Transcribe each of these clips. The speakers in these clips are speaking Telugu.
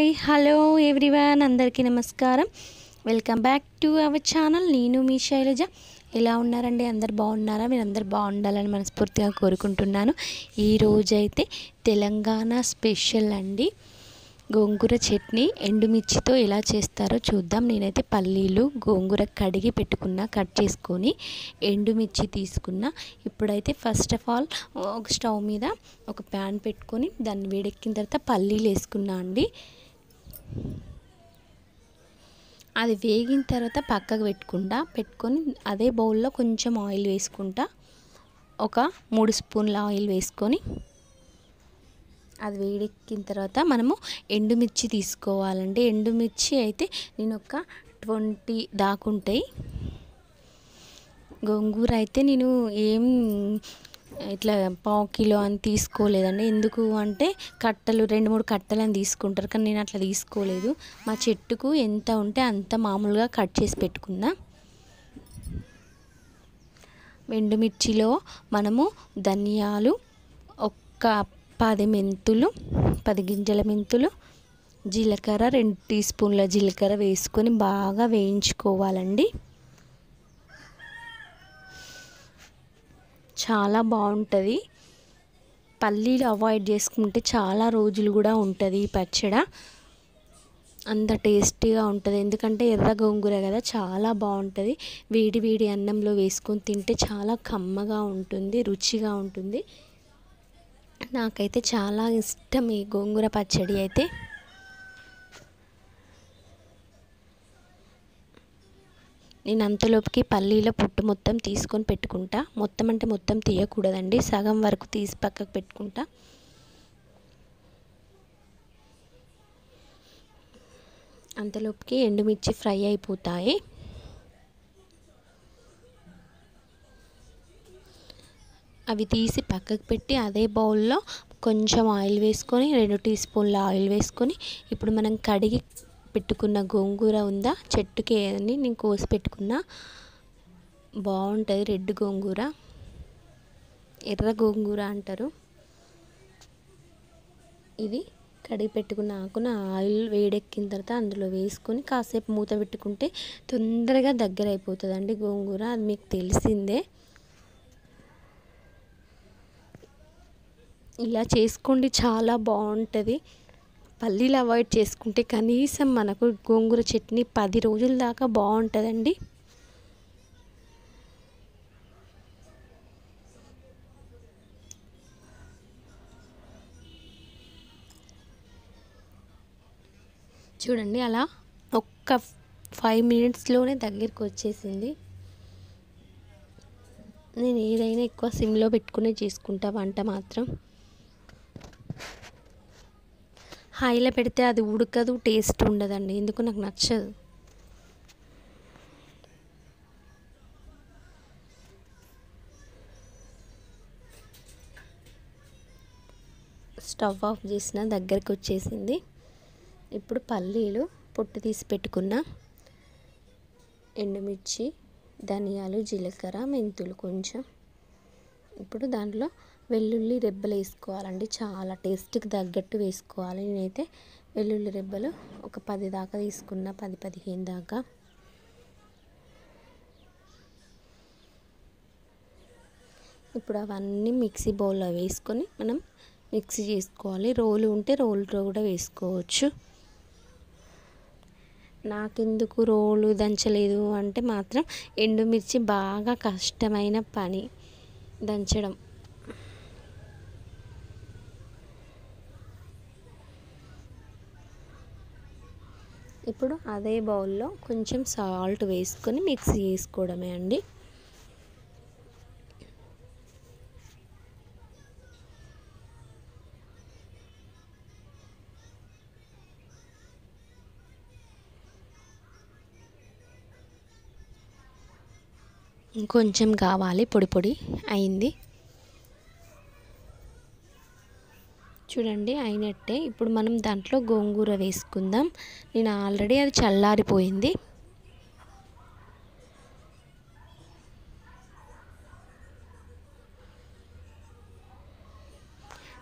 హాయ్ హలో ఎవ్రీవన్ అందరికీ నమస్కారం welcome back to our channel నేను మీ శైలజ ఎలా ఉన్నారండి అందరు బాగున్నారా మీరు అందరు బాగుండాలని మనస్ఫూర్తిగా కోరుకుంటున్నాను ఈరోజైతే తెలంగాణ స్పెషల్ అండి గోంగూర చట్నీ ఎండుమిర్చితో ఎలా చేస్తారో చూద్దాం నేనైతే పల్లీలు గోంగూర కడిగి పెట్టుకున్న కట్ చేసుకొని ఎండుమిర్చి తీసుకున్న ఇప్పుడైతే ఫస్ట్ ఆఫ్ ఆల్ ఒక స్టవ్ మీద ఒక ప్యాన్ పెట్టుకొని దాన్ని వేడెక్కిన తర్వాత పల్లీలు వేసుకున్నా అండి అది వేగిన తర్వాత పక్కకు పెట్టుకుంటా పెట్టుకొని అదే బౌల్లో కొంచెం ఆయిల్ వేసుకుంటా ఒక మూడు స్పూన్ల ఆయిల్ వేసుకొని అది వేడెక్కిన తర్వాత మనము ఎండుమిర్చి తీసుకోవాలండి ఎండుమిర్చి అయితే నేను ఒక ట్వంటీ దాకుంటాయి గోంగూర అయితే నేను ఏం ఇట్లా పావు కిలో అని తీసుకోలేదండి ఎందుకు అంటే కట్టలు రెండు మూడు కట్టలు అని తీసుకుంటారు కానీ నేను అట్లా తీసుకోలేదు మా చెట్టుకు ఎంత ఉంటే అంత మామూలుగా కట్ చేసి పెట్టుకున్నా ఎండుమిర్చిలో మనము ధనియాలు ఒక్క పది మెంతులు పది గింజల మెంతులు జీలకర్ర రెండు టీ స్పూన్ల జీలకర్ర వేసుకొని బాగా వేయించుకోవాలండి చాలా బాగుంటుంది పల్లీలు అవాయిడ్ చేసుకుంటే చాలా రోజులు కూడా ఉంటుంది ఈ పచ్చడ అంత టేస్టీగా ఉంటుంది ఎందుకంటే ఎర్ర గోంగూర కదా చాలా బాగుంటుంది వేడి వేడి అన్నంలో వేసుకొని తింటే చాలా కమ్మగా ఉంటుంది రుచిగా ఉంటుంది నాకైతే చాలా ఇష్టం ఈ గోంగూర పచ్చడి అయితే నేను అంతలోపుకి పల్లీల పుట్టు మొత్తం తీసుకొని పెట్టుకుంటా మొత్తం అంటే మొత్తం తీయకూడదండి సగం వరకు తీసి పక్కకు పెట్టుకుంటా అంతలోపుకి ఎండుమిర్చి ఫ్రై అయిపోతాయి అవి తీసి పక్కకు పెట్టి అదే బౌల్లో కొంచెం ఆయిల్ వేసుకొని రెండు టీ స్పూన్ల ఆయిల్ వేసుకొని ఇప్పుడు మనం కడిగి పెట్టుకున్న గోంగూర ఉందా చెట్టుకి అని నేను కోసి పెట్టుకున్నా బాగుంటుంది రెడ్ గోంగూర ఎర్ర గోంగూర అంటారు ఇది కడిగి పెట్టుకున్న ఆకున ఆయిల్ వేడెక్కిన తర్వాత అందులో వేసుకొని కాసేపు మూత పెట్టుకుంటే తొందరగా దగ్గర అయిపోతుందండి గోంగూర అది మీకు తెలిసిందే ఇలా చేసుకోండి చాలా బాగుంటుంది పల్లీలు అవాయిడ్ చేసుకుంటే కనీసం మనకు గోంగూర చట్నీ పది రోజుల దాకా బాగుంటుందండి చూడండి అలా ఒక్క ఫైవ్ మినిట్స్లోనే దగ్గరికి వచ్చేసింది నేను ఏదైనా ఎక్కువ సిమ్లో పెట్టుకునే చేసుకుంటా వంట మాత్రం హైలో పెడితే అది ఉడకదు టేస్ట్ ఉండదండి ఎందుకు నాకు నచ్చదు స్టవ్ ఆఫ్ చేసిన దగ్గరికి వచ్చేసింది ఇప్పుడు పల్లీలు పొట్టు తీసి పెట్టుకున్న ఎండుమిర్చి ధనియాలు జీలకర్ర మెంతులు కొంచెం ఇప్పుడు దాంట్లో వెల్లుల్లి రెబ్బలు వేసుకోవాలండి చాలా టేస్ట్కి తగ్గట్టు వేసుకోవాలి నేనైతే వెల్లుల్లి రెబ్బలు ఒక పది దాకా తీసుకున్న పది పదిహేను దాకా ఇప్పుడు అవన్నీ మిక్సీ బౌల్లో వేసుకొని మనం మిక్సీ చేసుకోవాలి రోలు ఉంటే రోలుతో కూడా వేసుకోవచ్చు నాకెందుకు రోలు దంచలేదు అంటే మాత్రం ఎండుమిర్చి బాగా కష్టమైన పని దంచడం ఇప్పుడు అదే బౌల్లో కొంచెం సాల్ట్ వేసుకొని మిక్సీ చేసుకోవడమే అండి ఇంకొంచెం కావాలి పొడి పొడి అయింది చూడండి అయినట్టే ఇప్పుడు మనం దాంట్లో గోంగూర వేసుకుందాం నేను ఆల్రెడీ అది చల్లారిపోయింది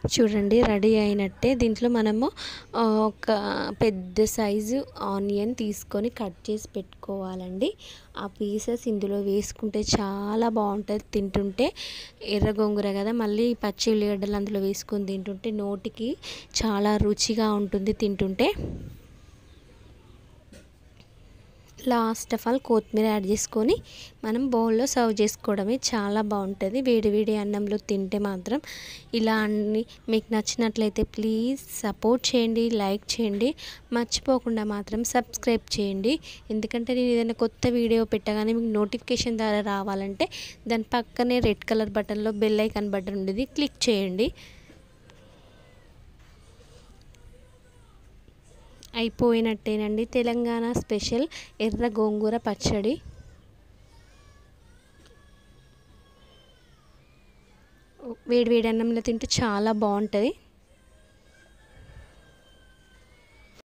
చూడండి రెడీ అయినట్టే దీంట్లో మనము ఆ, ఒక పెద్ద సైజు ఆనియన్ తీసుకొని కట్ చేసి పెట్టుకోవాలండి ఆ పీసెస్ ఇందులో వేసుకుంటే చాలా బాగుంటుంది తింటుంటే ఎర్ర గోంగూర కదా మళ్ళీ పచ్చి ఉల్లిగడ్డలు అందులో వేసుకొని తింటుంటే నోటికి చాలా రుచిగా ఉంటుంది తింటుంటే లాస్ట్ ఆఫ్ ఆల్ కొత్తిమీర యాడ్ చేసుకొని మనం బౌల్లో సర్వ్ చేసుకోవడమే చాలా బాగుంటుంది వేడి వేడి అన్నంలో తింటే మాత్రం ఇలా అన్ని మీకు నచ్చినట్లయితే ప్లీజ్ సపోర్ట్ చేయండి లైక్ చేయండి మర్చిపోకుండా మాత్రం సబ్స్క్రైబ్ చేయండి ఎందుకంటే నేను ఏదైనా కొత్త వీడియో పెట్టగానే మీకు నోటిఫికేషన్ ద్వారా రావాలంటే దాని పక్కనే రెడ్ కలర్ బటన్లో బెల్ ఐకాన్ బటన్ ఉండేది క్లిక్ చేయండి అయిపోయినట్టేనండి తెలంగాణ స్పెషల్ ఎర్ర గోంగూర పచ్చడి వేడి వేడి అన్నంలో తింటే చాలా బాగుంటుంది